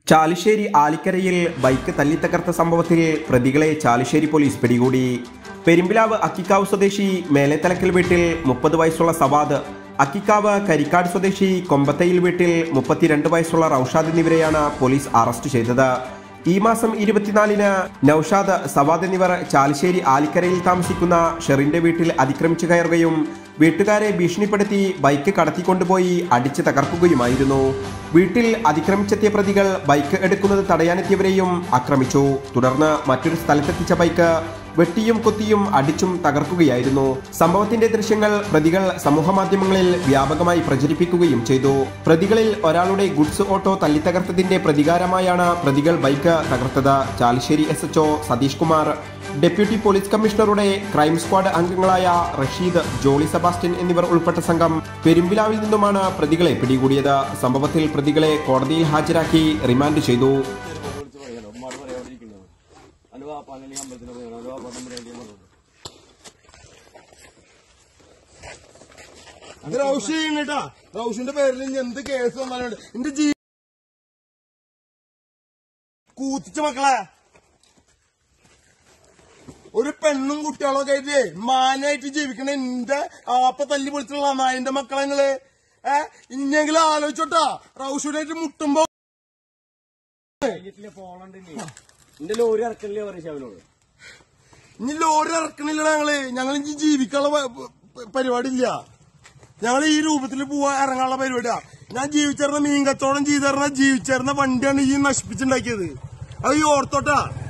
Chalissery ആലിക്കരയിൽ bike തല്ലിത്തകർത്ത സംഭവത്തിൽ പ്രതികളെ Chalissery police പിടികൂടി പെരുമ്പിലാവ് അക്കിക്കാവ് സ്വദേശി മേലെത്തലക്കൽ വീട്ടിൽ മുപ്പത് വയസ്സുള്ള സവാദ് അക്കിക്കാവ് കരിക്കാട് സ്വദേശി കൊമ്പത്തയിൽ വീട്ടിൽ മുപ്പത്തിരണ്ട് വയസ്സുള്ള റൌഷാദ് എന്നിവരെയാണ് പോലീസ് അറസ്റ്റ് ചെയ്തത് ഈ മാസം ഇരുപത്തിനാലിന് നൌഷാദ് സവാദ് എന്നിവർ ചാലിശ്ശേരി ആലിക്കരയിൽ താമസിക്കുന്ന ഷെറിന്റെ വീട്ടിൽ അതിക്രമിച്ചു കയറുകയും വീട്ടുകാരെ ഭീഷണിപ്പെടുത്തി ബൈക്ക് കടത്തിക്കൊണ്ടുപോയി അടിച്ച് തകർക്കുകയുമായിരുന്നു വീട്ടിൽ അതിക്രമിച്ചെത്തിയ പ്രതികൾ ബൈക്ക് എടുക്കുന്നത് തടയാനെത്തിയവരെയും ആക്രമിച്ചു തുടർന്ന് മറ്റൊരു സ്ഥലത്തെത്തിച്ച ബൈക്ക് വെട്ടിയും കുത്തിയും അടിച്ചും തകർക്കുകയായിരുന്നു സംഭവത്തിന്റെ ദൃശ്യങ്ങൾ പ്രതികൾ സമൂഹമാധ്യമങ്ങളിൽ വ്യാപകമായി പ്രചരിപ്പിക്കുകയും ചെയ്തു പ്രതികളിൽ ഒരാളുടെ ഗുഡ്സ് ഓട്ടോ തല്ലിത്തകർത്തതിന്റെ പ്രതികാരമായാണ് പ്രതികൾ ബൈക്ക് തകർത്തത് Chalissery S H O Satheesh Kumar deputy police കമ്മീഷണറുടെ ക്രൈം സ്ക്വാഡ് അംഗങ്ങളായ റഷീദ് ജോളി സെബാസ്റ്റ്യൻ എന്നിവർ ഉൾപ്പെട്ട സംഘം പെരുമ്പിലാവിൽ നിന്നുമാണ് പ്രതികളെ പിടികൂടിയത് സംഭവത്തിൽ പ്രതികളെ കോടതിയിൽ ഹാജരാക്കി റിമാൻഡ് ചെയ്തു വിളിച്ച് പറയാലോ ഉമ്മാട് പറയാതിരിക്കുന്നത് അന്റെ വാപ്പ അങ്ങനെ അമ്പലത്തിന് പോകണം അന്റെ വാപ്പ തമ്മിൽ പറഞ്ഞു അത് റൗഷ് ചെയ്യണേട്ടാ റൗഷിന്റെ പേരിൽ ഇനി എന്ത് കേസ് വന്നാലും എന്റെ ജീ കൂത്തിച്ച മക്കളെ ഒരു പെണ്ണും കുട്ടികളൊക്കെ ആയിട്ട് മാനായിട്ട് ജീവിക്കണ എന്റെ ആപ്പ തല്ലി പൊളിച്ചുള്ള നായന്റെ മക്കളെ നിങ്ങള് ഏ ഇനിയെങ്കിലും ആലോചിച്ചോട്ടാ റൗഷിനായിട്ട് മുട്ടുമ്പോ എന്റെ ലോറി ഇറക്കണില്ലേ പറയും ശവനോട് ഇനി ലോറി ഇറക്കണില്ല ഞങ്ങള് ഞങ്ങൾ ഇനി ജീവിക്കാനുള്ള പ- പ- പരിപാടിയില്ല ഞങ്ങൾ ഈ രൂപത്തിൽ പോവാ ഇറങ്ങാനുള്ള പരിപാടിയാ ഞാൻ ജീവിച്ചേർന്ന മീൻ കച്ചവടം ചെയ്തേർന്ന ജീവിച്ചേർന്ന വണ്ടിയാണ് ഈ നശിപ്പിച്ചുണ്ടാക്കിയത് അത് ഈ ഓർത്തോട്ടാ